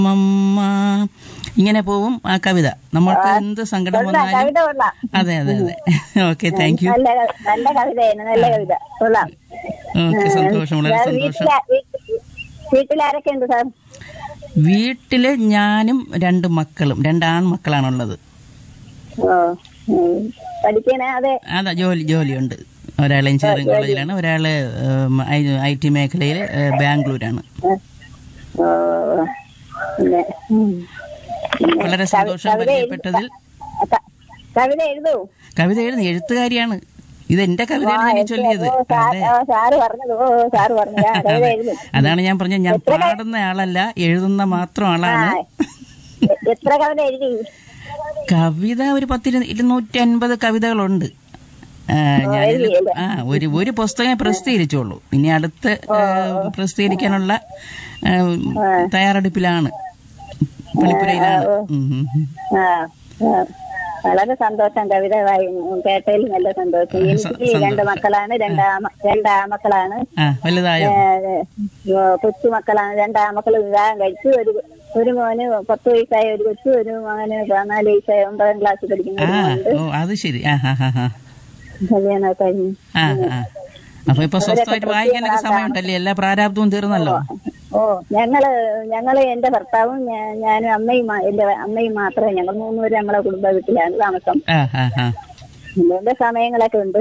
അമ്മ ഇങ്ങനെ പോവും ആ കവിത നമ്മൾക്ക് എന്ത് സങ്കടം കൊള്ളാം വന്നാലും കവിത കൊള്ളാം അതെ അതെ അതെ ഓക്കെ താങ്ക് യു നല്ല ക- നല്ല കവിതയാണ് നല്ല കവിത കൊള്ളാം ഓക്കെ സന്തോഷം വളരെ സാർ, സന്തോഷം വീട്ടില വീട്ടിൽ- വീട്ടിലാരൊക്കെ ഉണ്ട് സാർ വീട്ടില് ഞാനും രണ്ട് മക്കളും രണ്ട് ആൺമക്കളാണുള്ളത് ഓ ഉം. പഠിക്കണ അതെ അതാ ജോലി ജോലിയുണ്ട് ഒരാൾ എഞ്ചിനീയറിംഗ് കോളേജിലാണ് ഒരാള് ഐ ടി മേഖലയിൽ ബാംഗ്ലൂരാണ് ഓ പിന്നെ ഉം. പിന്നെ വളരെ കവി- സന്തോഷം കവിത എഴുതി- പരിചയപ്പെട്ടതിൽ ക- കവിത എഴുതൂ കവിത എഴുതുന്ന എഴുത്തുകാരിയാണ് ഇത് എന്റെ കവിതയാണ് ഞാൻ ഈ ചൊല്ലിയത് ഓ, സാ- അതെ ഓ, സാറ് പറഞ്ഞത് ഓ സാറ് പറഞ്ഞു ആ, കവിത എഴുതും അതാണ് ഞാൻ പറഞ്ഞത് ഞാൻ പാടുന്ന ആളല്ല എഴുതുന്ന മാത്രം ആ ആളാണ് എ- എത്ര കവിത എഴുതി കവിത ഒരു പത്തിരു ഇരുന്നൂറ്റി അൻപത് കവിതകളുണ്ട് ആ, ഞാനിത് എഴുതിയല്ലേ? ആ ഒരു ഒരു പുസ്തകം പ്രസിദ്ധീകരിച്ചോളൂ ഇനി അടുത്ത് ആ, പ്രസിദ്ധീകരിക്കാനുള്ള ആ, തയ്യാറെടുപ്പിലാണ് പള്ളിപ്പുരയിലാണ് ഉം, ഉം, ഉം. ആ ആ. വളരെ സന്തോഷം കവിത വായി കേട്ടതിൽ നല്ല സന്തോഷം എനിക്ക് രണ്ട് മക്കളാണ് രണ്ടാമ രണ്ടാമക്കളാണ് ആ വലുതായോ കൊച്ചു മക്കളാണ് രണ്ടാമക്കൾ വിവാഹം കഴിച്ചു ഒരു ഒരു മോന് പത്ത് വയസ്സായ ഒരു കൊച്ചു ഒരു മകന് പതിനാല് വയസ്സായ ഒമ്പതാം ക്ലാസ്സിൽ പഠിക്കുന്ന ആ ഒരു മോനുണ്ട് ഓ അത് ശരി ആ ഹാ ഹാ ഹാ കല്യാണം കഴിഞ്ഞു ആ ആ അപ്പൊ ഇപ്പൊ സ്വസ്ഥമായിട്ട് വായിക്കാനൊക്കെ സമയമുണ്ടല്ലേ എല്ലാ പ്രാരാബ്ദവും തീർന്നല്ലോ ഓ ഞങ്ങള് ഞങ്ങള് എന്റെ ഭർത്താവും ഞാ- ഞാനും അമ്മയും മാ- എന്റെ അമ്മയും മാത്രമേ ഞങ്ങൾ മൂന്നുപേരും നമ്മളെ കുടുംബ വീട്ടിലാണ് താമസം ആ ആ ആ അതുകൊണ്ട് സമയങ്ങളൊക്കെ ഉണ്ട്